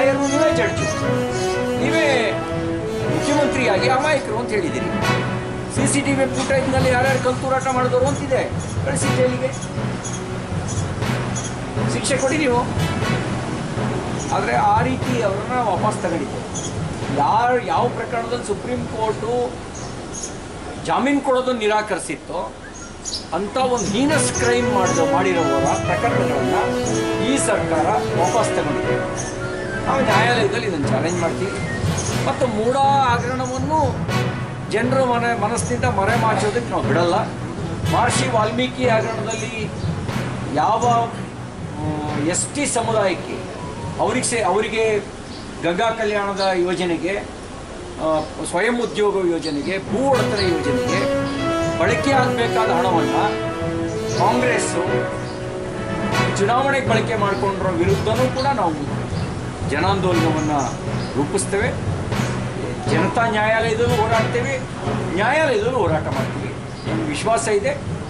lawyer ನೀವೇ judge ನೀವೇ ಮುಖ್ಯಮಂತ್ರಿಯಾಗಿ ಅಮಾಯಕರು ಅಂತ ಹೇಳಿದ್ದೀರಿ ಸಿ ಸಿ ಟಿ ವಿ ಫುಟೇಜ್ನಲ್ಲಿ ಯಾರ್ಯಾರು ಕಲ್ತೂರಾಟ ಮಾಡಿದವರು ಅಂತಿದೆ ಕಳಿಸಿ ಜೈಲಿಗೆ ಶಿಕ್ಷೆ ಕೊಡಿ ನೀವು ಆದರೆ ಆ ರೀತಿ ಅವರನ್ನ ವಾಪಸ್ ತಗೊಂಡಿದ್ದೆ ಯಾರು ಯಾವ ಪ್ರಕರಣದಲ್ಲಿ ಸುಪ್ರೀಂ ಕೋರ್ಟು ಜಾಮೀನು ಕೊಡೋದನ್ನು ನಿರಾಕರಿಸಿತ್ತೋ ಅಂಥ ಒಂದು ಹೀನಸ್ ಕ್ರೈಮ್ ಮಾಡಿದ ಮಾಡಿರೋವರ ಪ್ರಕರಣಗಳನ್ನು ಈ ಸರ್ಕಾರ ವಾಪಸ್ ತಗೊಂಡಿದೆ ನಾವು ನ್ಯಾಯಾಲಯದಲ್ಲಿ ಇದನ್ನು ಚಾಲೆಂಜ್ ಮಾಡ್ತೀವಿ ಮತ್ತು ಮೂಢ ಹಗರಣವನ್ನು ಜನರ ಮನೆ ಮನಸ್ಸಿನಿಂದ ಮರೆಮಾಚೋದಕ್ಕೆ ನಾವು ಬಿಡಲ್ಲ ಮಹರ್ಷಿ ವಾಲ್ಮೀಕಿ ಹಗರಣದಲ್ಲಿ ಯಾವ ಎಸ್ ಟಿ ಸಮುದಾಯಕ್ಕೆ ಅವ್ರಿಗೆ ಸೇ ಅವರಿಗೆ ಗಂಗಾ ಕಲ್ಯಾಣದ ಯೋಜನೆಗೆ ಆ, ಸ್ವಯಂ ಉದ್ಯೋಗ ಯೋಜನೆಗೆ ಭೂ ಒಡೆತನ ಯೋಜನೆಗೆ ಬಳಕೆ ಆಗಬೇಕಾದ ಹಣವನ್ನು ಕಾಂಗ್ರೆಸ್ಸು ಚುನಾವಣೆಗೆ ಬಳಕೆ ಮಾಡಿಕೊಂಡ್ರ ವಿರುದ್ಧನೂ ಕೂಡ ನಾವು ಜನಾಂದೋಲನವನ್ನು ರೂಪಿಸ್ತೇವೆ ಜನತಾ ನ್ಯಾಯಾಲಯದಲ್ಲೂ ಹೋರಾಡ್ತೇವೆ ನ್ಯಾಯಾಲಯದಲ್ಲೂ ಹೋರಾಟ ಮಾಡ್ತೀವಿ ನಮ್ಗೆ ವಿಶ್ವಾಸ ಇದೆ